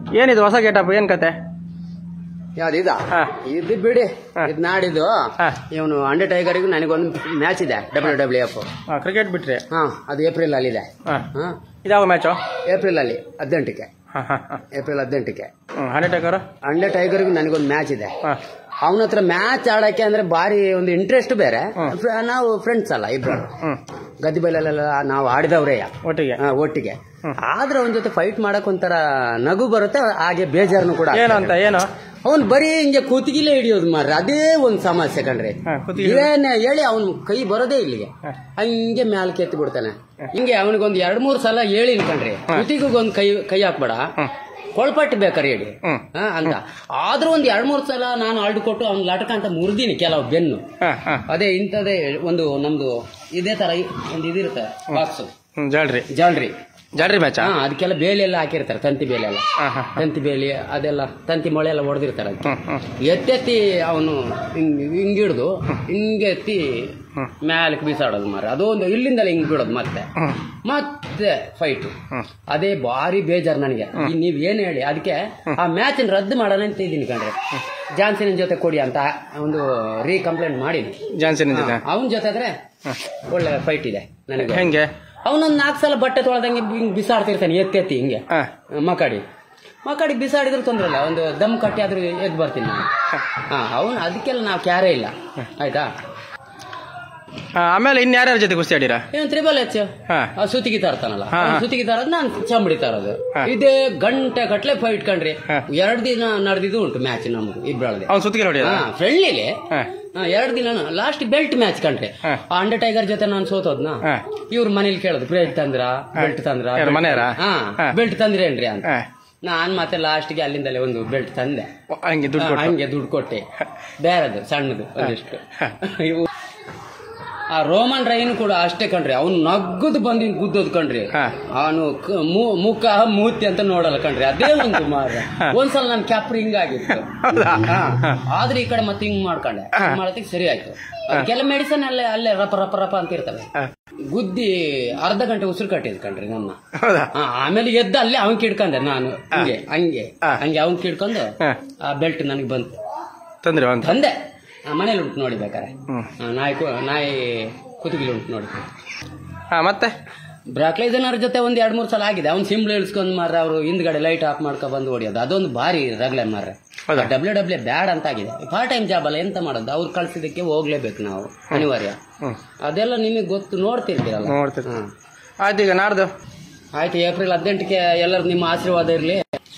ಏನಿದು ಹೊಸ ಗೇಟಪ್ ಏನ್ ಕತೆ ಯಾವ್ದು ಇದ ಹಾ. ಇದು ಬಿಡಿ ಹಾ. ಇದು ನಾಡಿದ್ದು ಹಾ. ಇವನು ಅಂಡರ್ ಟೈಗರ್ಗೂ ನನಗೊಂದು ಮ್ಯಾಚ್ ಇದೆ ಡಬ್ಲ್ಯೂ ಡಬ್ಲ್ಯೂ ಎಫ್ ಕ್ರಿಕೆಟ್ ಬಿಟ್ರಿ ಹಾ ಅದು ಏಪ್ರಿಲ್ ಅಲ್ಲಿ ಇದೆ ಹಾ ಹಾ ಇದಾವ ಮ್ಯಾಚು ಏಪ್ರಿಲ್ ಅಲ್ಲಿ ಹದಿನೆಂಟಕ್ಕೆ ಹಾ ಹಾ ಹಾ ಏಪ್ರಿಲ್ ಹದಿನೆಂಟಕ್ಕೆ ಹಂಡ್ರೆಡ್ ಟೇಕರ್ ಅಂಡರ್ ಟೈಗರ್ಗೂ ನನಗೊಂದು ಮ್ಯಾಚ್ ಇದೆ ಹಾ ಅವನ ಹತ್ರ ಮ್ಯಾಚ್ ಆಡಕ್ಕೆ ಅಂದ್ರೆ ಬಾರಿ ಒಂದು ಇಂಟ್ರೆಸ್ಟ್ ಬೇರೆ ಹ್ಮ್. ಫ್ರ- ನಾವು ಫ್ರೆಂಡ್ಸ್ ಅಲ್ಲ ಇಬ್ರು ಹ್ಮ್ ಗದ್ದಿ ಬೈಲಲ್ಲೆಲ್ಲ ನಾವು ಆಡಿದವ್ರೇ ಒಟ್ಟಿಗೆ ಒಟ್ಟಿಗೆ ಆದ್ರೆ ಅವನ ಜೊತೆ ಫೈಟ್ ಮಾಡಕ್ ಒಂಥರ ನಗು ಬರುತ್ತೆ ಹಾಗೆ ಬೇಜಾರ್ನು ಕೂಡ ಏನು ಅಂತ ಏನು ಅವನ್ ಬರೀ ಹಿಂಗೆ ಕೂತಿಗಿಲೇ ಹಿಡಿಯೋದು ಮಾರ್ರೆ ಅದೇ ಒಂದ್ ಸಮಸ್ಯೆ ಕಣ್ರಿ ಹಾ, ಕುತ್ತಿಗೆ ಏನ್ ಹೇಳಿ ಅವನ್ ಕೈ ಬರೋದೇ ಇಲ್ಲಿಗೆ ಹಾ. ಹಂಗೆ ಮ್ಯಾಲ್ ಕೆತ್ತಿ ಬಿಡ್ತಾನೆ ಹಿಂಗೆ ಅವನಿಗೊಂದ್ ಎರಡ್ ಮೂರ್ ಸಲ ಹೇಳಿನ್ ಕಣ್ರಿ ಕುತ್ತಿಗೊಂದ್ ಕೈ ಕೈ ಹಾಕ್ಬೇಡ ಕೊಳ್ಪಟ್ಟು ಬೇಕಾರೆ ಹೇಳಿ ಹ್ಮ್. ಹಾ, ಅಂತ ಆದ್ರೂ ಒಂದ್ ಎರಡ್ ಮೂರ್ ಸಲ ನಾನು ಆಲ್ಡು ಕೊಟ್ಟು ಅವ್ನ್ ಲಟಕ ಅಂತ ಮುರಿದೀನಿ ಕೆಲವು ಬೆನ್ನು ಹಾ ಹಾ ಅದೇ ಇಂಥದೇ ಒಂದು ನಮ್ದು ಇದೇ ತರ ಒಂದು ಇದಿರುತ್ತೆ ಬಾಕ್ಸ್ ಹ್ಮ್ ಜಾಳ್ರಿ ಜಾಲ್ರಿ ಜಾಳ್ರಿ ಮ್ಯಾಚಾ ಹಾ ಅದಕ್ಕೆಲ್ಲ ಬೇಲಿ ಎಲ್ಲ ಹಾಕಿರ್ತಾರೆ ತಂತಿ ಬೇಲಿ ಎಲ್ಲ ಹಾ ಹಾ ತಂತಿ ಬೇಲಿ ಅದೆಲ್ಲ ತಂತಿ ಮೊಳೆ ಎಲ್ಲ ಹೊಡೆದಿರ್ತಾರೆ ಅದಕ್ಕೆ ಹ್ಮ್ ಹ್ಮ್ ಎತ್ತೆತ್ತಿ ಅವನು ಹಿಂಗ್ ಹಿಂಗಿಡ್ದು ಹಿಂಗೆ ಎತ್ತಿ ಹ್ಮ್. ಮ್ಯಾಲಕ್ಕೆ ಬೀಸಾಡೋದು ಮಾರ ಅದೊಂದು ಇಲ್ಲಿಂದಲೇ ಹಿಂಗ್ ಬಿಡೋದು ಮತ್ತೆ ಹ್ಮ್ ಮತ್ತೆ ಫೈಟ್ ಹ್ಮ್ ಅದೇ ಭಾರಿ ಬೇಜಾರು ನನಗೆ ಈಗ ನೀವ್ ಏನ್ ಹೇಳಿ ಅದಕ್ಕೆ ಆ ಮ್ಯಾಚ್ ರದ್ದು ಮಾಡೋಣ ಅಂತ ಇದ್ದೀನಿ ಕಣ್ರಿ ಜಾನ್ಸನ್ ಜೊತೆ ಕೊಡಿ ಅಂತ ಒಂದು ರೀ ಕಂಪ್ಲೇಂಟ್ ಮಾಡಿ ಜಾನ್ಸನ್ ಜೊತೆ ಅವನ ಜೊತೆ ಆದ್ರೆ ಒಳ್ಳೆ ಫೈಟ್ ಇದೆ ನನಗೆ ಹೆಂಗೆ ಅವನೊಂದು ನಾಲ್ಕು ಸಲ ಬಟ್ಟೆ ತೊಳೆದಂಗೆ ಹಿಂಗ್ ಬಿಸಾಡ್ತಿರ್ತಾನೆ ಎತ್ತಿ ಎತ್ತಿ ಹಿಂಗೆ ಹಾ ಮಕಾಡಿ ಮಕಾಡಿ ಬಿಸಾಡಿದ್ರೆ ತೊಂದ್ರೆ ಇಲ್ಲ ಒಂದು ದಮ್ ಕಟ್ಟಿ ಆದ್ರೂ ಎದ್ದು ಬರ್ತೀನಿ ನಾನು ಹಾ ಅವನು ಅದಕ್ಕೆಲ್ಲ ನಾವು ಕ್ಯಾರೇ ಇಲ್ಲ ಆಯ್ತಾ ಆ, ಆಮೇಲೆ ಇನ್ಯಾರ್ಯಾರ ಜೊತೆ ಕುಸ್ತಿ ಆಡಿರ ಏನು ತ್ರಿಬಲ್ ಎಚ್ ಹಾ ಆ ಸುತ್ತಿಗೆ ತರ್ತಾನಲ್ಲ ಹಾ, ಹಾ. ಸುತ್ತಿಗೆ ತರೋದು ನಾನು ಚಂಬಡಿ ತರೋದು ಹಾ. ಇದೇ ಗಂಟೆ ಗಟ್ಲೆ ಫೈಟ್ ಕಂಡ್ರಿ ಹಾ. ಎರಡು ದಿನ ನಡೆದಿದ್ದು ಉಂಟು ಮ್ಯಾಚ್ ನಮ್ದು ಇಬ್ರಳದೆ ಅವ್ನು ಸುತ್ತಿಗೆ ನೋಡಿ ಹಾ ಫ್ರೆಂಡ್ಲಿಲಿ ಹಾ ಎರಡು ದಿನ ಲಾಸ್ಟ್ ಬೆಲ್ಟ್ ಮ್ಯಾಚ್ ಕಂಡ್ರಿ ಹಾ. ಆ ಅಂಡರ್ ಟೈಗರ್ ಜೊತೆ ನಾನು ಸೋತೋದ್ನ ಹಾ. ಇವ್ರ ಮನೇಲಿ ಕೇಳೋದು ಬೆಲ್ಟ್ ತಂದ್ರ ಬೆಲ್ಟ್ ತಂದ್ರ ಯಾರು ಮನೆಯವರಾ? ಹಾ ಹಾ. ಬೆಲ್ಟ್ ತಂದ್ರೇನ್ರಿ ಅಂತ ಹಾ ನಾನ್ ಮತ್ತೆ ಲಾಸ್ಟ್ಗೆ ಅಲ್ಲಿಂದಲೇ ಒಂದು ಬೆಲ್ಟ್ ತಂದೆ ಹಂಗೆ ದುಡ್ಡು ಹಾ, ಕೊಟ್ಟು ಹಂಗೆ ದುಡ್ಡು ಕೊಟ್ಟೆ ಬೇರೆದು ಸಣ್ಣದು ಒಂದಿಷ್ಟು ಹಾ. ಇವು ಆ ರೋಮನ್ ರೈನ್ ಕೂಡ ಅಷ್ಟೇ ಕಣ್ರಿ ಅವ್ನು ನಗ್ಗದು ಬಂದು ಹಿಂಗ್ ಗುದ್ದೋದ್ ಕಣ್ರಿ ಹಾ. ಅವನು ಮುಖ ಮೂತಿ ಅಂತ ನೋಡಲ್ಲ ಕಣ್ರಿ ಅದೇ ಒಂದು ಮಾರ ಹಾ. ಒಂದ್ಸಲ ನನ್ ಕ್ಯಾಪ್ರಿ ಹಿಂಗಾಗಿತ್ತು ಹೌದಾ ಹಾ. ಹಾ. ಆದ್ರೆ ಈ ಕಡೆ ಮತ್ತೆ ಹಿಂಗ್ ಮಾಡ್ಕೊಂಡೆ ಹಿಂಗ್ ಮಾಡೋದಕ್ಕೆ ಸರಿ ಆಯ್ತು ಕೆಲ ಮೆಡಿಸನ್ ಅಲ್ಲೇ ಅಲ್ಲೇ ರಪ ರಪ ರಪ ಅಂತ ಇರ್ತವೆ ಹಾ. ಗುದ್ದಿ ಅರ್ಧ ಗಂಟೆ ಉಸಿರು ಕಟ್ಟಿದ್ ಕಣ್ರಿ ನನ್ನ ಹೌದಾ ಹಾ, ಆಮೇಲೆ ಎದ್ದ ಅಲ್ಲೇ ಅವನ್ ಕಿಡ್ಕೊಂಡೆ ನಾನು ಹಂಗೆ ಹಂಗೆ ಹಾ. ಹಂಗೆ ಅವನ್ ಕಿಡ್ಕೊಂಡು ಹಾ. ಆ ಬೆಲ್ಟ್ ನನಗೆ ಬಂತು ತಂದ್ರಿ ಅಂತ ತಂದೆ ಆ, ಮನೇಲಿ ಉಂಟು ನೋಡಿ ಬೇಕಾರೆ ಹ್ಮ್ ಆ, ನಾಯಿ ಕು- ನಾಯಿ ಕುತುಗಿಲಿ ಉಂಟು ನೋಡಿ ಹಾ ಮತ್ತೆ ಬ್ರಾಕ್ಲೈಸನರ್ ಜೊತೆ ಒಂದ್ ಎರಡ್ ಮೂರ್ ಸಲ ಆಗಿದೆ ಅವ್ನ್ ಸಿಂಬಲ್ ಇಳಿಸ್ಕೊಂಡ್ ಮಾರ ಅವರು ಹಿಂದ್ಗಡೆ ಲೈಟ್ ಆಫ್ ಮಾಡ್ಕೊ ಬಂದು ಹೊಡಿಯೋದು ಅದೊಂದು ಭಾರಿ ರಗಳೆ ಮಾರ್ರೆ ಹೌದಾ? ಡಬ್ಲ್ಯೂ ಡಬ್ಲ್ಯೂ ಬ್ಯಾಡ್ ಅಂತ ಆಗಿದೆ ಪಾರ್ಟ್ ಟೈಮ್ ಜಾಬ್ ಅಲ್ಲ ಎಂತ ಮಾಡೋದು ಅವ್ರು ಕಳ್ಸಿದಕ್ಕೆ ಹೋಗ್ಲೇಬೇಕು ನಾವು ಅನಿವಾರ್ಯ ಹ್ಮ್ ಅದೆಲ್ಲ ನಿಮಗೆ ಗೊತ್ತು ನೋಡ್ತಿರ್ತೀರಲ್ಲ ನೋಡ್ತೀರಿ ಹಾ. ಆಯ್ತು ಈಗ ನಾಡ್ದು ಆಯ್ತು ಏಪ್ರಿಲ್ ಹದಿನೆಂಟಕ್ಕೆ ಎಲ್ಲರೂ ನಿಮ್ಮ ಆಶೀರ್ವಾದ ಇರಲಿ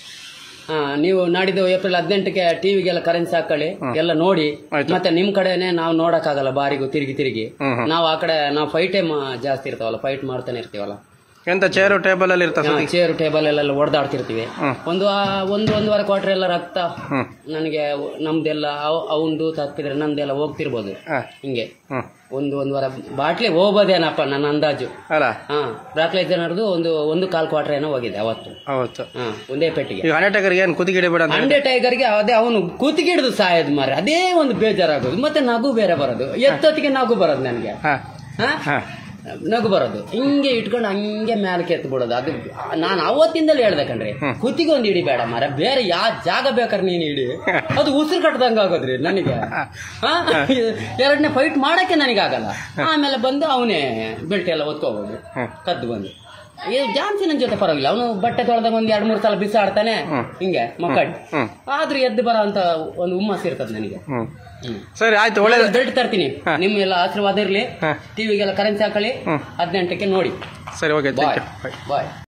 ನೀವು ನಾಡಿದ್ದು ಏಪ್ರಿಲ್ ಹದಿನೆಂಟಕ್ಕೆ ಟಿವಿಗೆಲ್ಲ ಕರೆನ್ಸಿ ಹಾಕೊಳ್ಳಿ ಎಲ್ಲ ನೋಡಿ ಆಯ್ತು. ಮತ್ತೆ ನಿಮ್ ಕಡೆನೆ ನಾವು ನೋಡಕ್ಕಾಗಲ್ಲ ಬಾರಿಗೂ ತಿರುಗಿ ತಿರುಗಿ ಹ್ಮ್ ಹ್ಮ್. ನಾವು ಆ ಕಡೆ ನಾವು ಫೈಟೇ ಜಾಸ್ತಿ ಇರ್ತಾವಲ್ಲ ಫೈಟ್ ಮಾಡ್ತಾನೆ ಇರ್ತೀವಲ್ಲ ಎಂತ ಚೇರು ಟೇಬಲ್ ಅಲ್ಲಿ ಇರ್ತಾ ಸುದ್ದಿ ಚೇರ್ ಟೇಬಲ್ ಎಲ್ಲ ಹೊಡೆದಾಡ್ತಿರ್ತೀವಿ ಹ್ಮ್. ಒಂದು ಆ, ಒಂದು ಒಂದೂವರೆ ಕ್ವಾರ್ಟರ್ ಎಲ್ಲ ರಕ್ತ ಹ್ಮ್ ನನಗೆ ನಮ್ದೆಲ್ಲ ಅವ್- ಅವಂದು ತಪ್ಪಿದ್ರೆ ನಮ್ದೆಲ್ಲ ಹೋಗ್ತಿರ್ಬೋದು ಹಾ ಹಿಂಗೆ ಹ್ಮ್ ಒಂದು ಒಂದೂವರೆ ಬಾಟ್ಲಿ ಹೋಗ್ಬೋದೇನಪ್ಪ ನನ್ನ ಅಂದಾಜು ಅಲ್ಲ ಹಾ ಬ್ರಾಕ್ಲೈಸ್ ಜನರದು ಒಂದು ಒಂದು ಕಾಲ್ ಕ್ವಾರ್ಟರ್ ಏನೋ ಹೋಗಿದೆ ಅವತ್ತು ಅವತ್ತು ಹಾ ಒಂದೇ ಪೆಟ್ಟಿಗೆ ಈಗ ಹಂಡ್ರೆಡ್ ಏನು ಕುದಿಗಿಡಿ ಬೇಡ ಅಂತ ಅಂಡೆ ಟೈಗರ್ಗೆ ಅದೇ ಅವನು ಕೂತಿಗಿಡ್ದು ಸಾಯದ್ ಮಾರ ಅದೇ ಒಂದು ಬೇಜಾರಾಗೋದು ಮತ್ತೆ ನಗು ಬೇರೆ ಬರೋದು ಎತ್ತೊತ್ತಿಗೆ ನಗು ಬರೋದು ನನಗೆ ಹಾ ಹಾ? ಹಾ ನಗು ಬರೋದು ಹಿಂಗೆ ಇಟ್ಕೊಂಡು ಹಂಗೆ ಮ್ಯಾಲಕ್ಕೆ ಎತ್ತು ಬಿಡೋದು ಅದು ನಾನು ಅವತ್ತಿಂದಲೇ ಹೇಳ್ದೆ ಕಣ್ರಿ ಕುತ್ತಿಗೆ ಒಂದು ಇಡಿ ಬೇಡ ಮಾರ ಬೇರೆ ಯಾವ ಜಾಗ ಬೇಕಾದ್ರೆ ನೀನು ಇಡಿ ಅದು ಉಸಿರು ಕಟ್ಟದಂಗ ಆಗೋದ್ರಿ ನನಗೆ ಎರಡನೇ ಫೈಟ್ ಮಾಡಕ್ಕೆ ನನಗಾಗಲ್ಲ ಆಮೇಲೆ ಬಂದು ಅವನೇ ಬೆಲ್ಟ್ ಎಲ್ಲ ಒತ್ಕೋಬಹುದು ಹ್ಮ್. ಕದ್ದು ಬಂದು ಈ ಜಾನ್ಸಿನ ಜೊತೆ ಪರವಾಗಿಲ್ಲ ಅವನು ಬಟ್ಟೆ ತೊಳೆದಾಗ ಒಂದ್ ಎರಡ್ ಮೂರ್ ಸಲ ಬಿಸಾಡ್ತಾನೆ ಹಿಂಗೆ ಮಕ್ಕಳು ಹ್ಮ್. ಆದ್ರೂ ಎದ್ದು ಬರೋ ಅಂತ ಒಂದು ಹುಮ್ಮಸ್ ಇರ್ತದೆ ನನಗೆ ಹ್ಮ್ ಹ್ಮ್ ಸರಿ ಆಯ್ತು ಒಳ್ಳೇದು ಬೆಲ್ಟ್ ತರ್ತೀನಿ ಹಾ. ನಿಮ್ಮ ಎಲ್ಲ ಆಶೀರ್ವಾದ ಇರ್ಲಿ ಹಾ. ಟಿವಿಗೆಲ್ಲ ಕರೆನ್ಸಿ ಹಾಕೊಳ್ಳಿ ಹ್ಮ್. ಹದಿನೆಂಟಕ್ಕೆ ನೋಡಿ ಸರಿ okay bye thank you bye